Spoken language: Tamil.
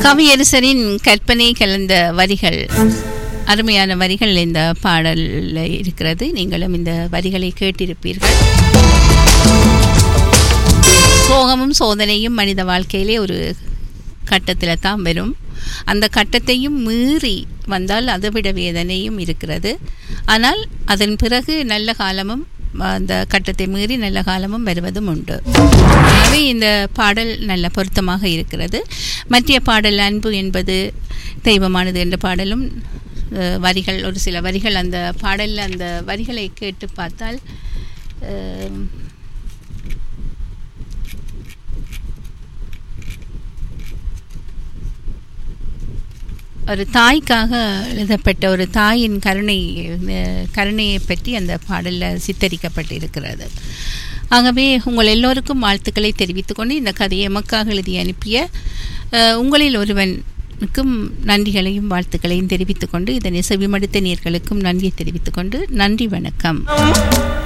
கவியரசரின் கற்பனை கலந்த வரிகள் அருமையான வரிகள் இந்த பாடலில் இருக்கிறது நீங்களும் இந்த வரிகளை கேட்டிருப்பீர்கள் சோகமும் சோதனையும் மனித வாழ்க்கையிலே ஒரு கட்டத்தில் தான் வரும் அந்த கட்டத்தையும் மீறி வந்தால் அதைவிட வேதனையும் இருக்கிறது ஆனால் அதன் பிறகு நல்ல காலமும் அந்த கட்டத்தை மீறி நல்ல காலமும் வருவதும் உண்டு ஆகவே இந்த பாடல் நல்ல பொருத்தமாக இருக்கிறது மற்ற பாடல் அன்பு என்பது தெய்வமானது என்ற பாடலும் அஹ், வரிகள் ஒரு சில வரிகள் அந்த பாடலில் அந்த வரிகளை கேட்டு பார்த்தால் அஹ், ஒரு தாய்க்காக எழுதப்பட்ட ஒரு தாயின் கருணை அஹ், கருணையை பற்றி அந்த பாடலில் சித்தரிக்கப்பட்டு இருக்கிறது ஆகவே உங்கள் எல்லோருக்கும் வாழ்த்துக்களை தெரிவித்துக்கொண்டு இந்த கதையை எமக்காக எழுதி அனுப்பிய அஹ், உங்களில் ஒருவனுக்கும் நன்றிகளையும் வாழ்த்துக்களையும் தெரிவித்துக்கொண்டு இதனை செவிமடுத்த நேர்களுக்கும் நன்றியை தெரிவித்துக்கொண்டு நன்றி வணக்கம்